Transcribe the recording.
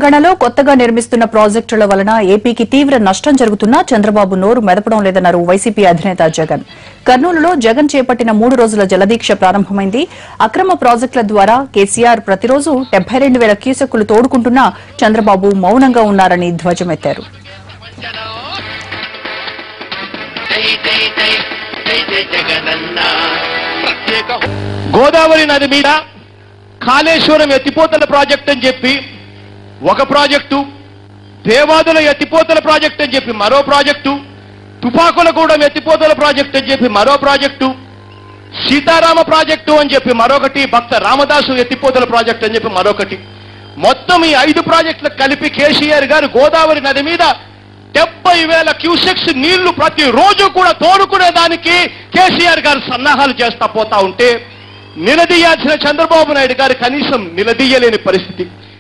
తెలంగాణలో కొత్తగా నిర్మిస్తున్న ప్రాజెక్టుల వలన ఏపీకి తీవ్ర నష్టం జరుగుతున్నా చంద్రబాబు నోరు మెదపడం లేదన్నారు వైసీపీ అధినేత జగన్ కర్నూలులో జగన్ చేపట్టిన మూడు రోజుల జలదీక్ష ప్రారంభమైంది అక్రమ ప్రాజెక్టుల ద్వారా కేసీఆర్ ప్రతిరోజు డెబ్బై రెండు వేల క్యూసెక్కులు తోడుకుంటున్నా చంద్రబాబు మౌనంగా ఉన్నారని ధ్వజమెత్తారు జై జై జై జై జై జగనన్న ప్రత్యేక గోదావరి నది మీద కాళేశ్వరం ఎత్తిపోతల ప్రాజెక్ట్ అని చెప్పి ఒక ప్రాజెక్టు దేవాదుల ఎత్తిపోతల ప్రాజెక్ట్ అని చెప్పి మరో ప్రాజెక్టు తుపాకులగూడెం ఎత్తిపోతల ప్రాజెక్ట్ అని చెప్పి మరో ప్రాజెక్టు సీతారామ ప్రాజెక్టు అని చెప్పి మరొకటి భక్త రామదాసు ఎత్తిపోతల ప్రాజెక్ట్ అని చెప్పి మరొకటి మొత్తం ఈ ఐదు ప్రాజెక్టులకు కలిపి కేసీఆర్ గారు గోదావరి నది మీద డెబ్బై వేల క్యూసెక్స్ నీళ్లు ప్రతి రోజు కూడా తోడుకునే దానికి కేసీఆర్ గారు సన్నాహాలు చేస్తా పోతా ఉంటే నిలదీయాల్సిన చంద్రబాబు నాయుడు గారు కనీసం నిలదీయలేని పరిస్థితి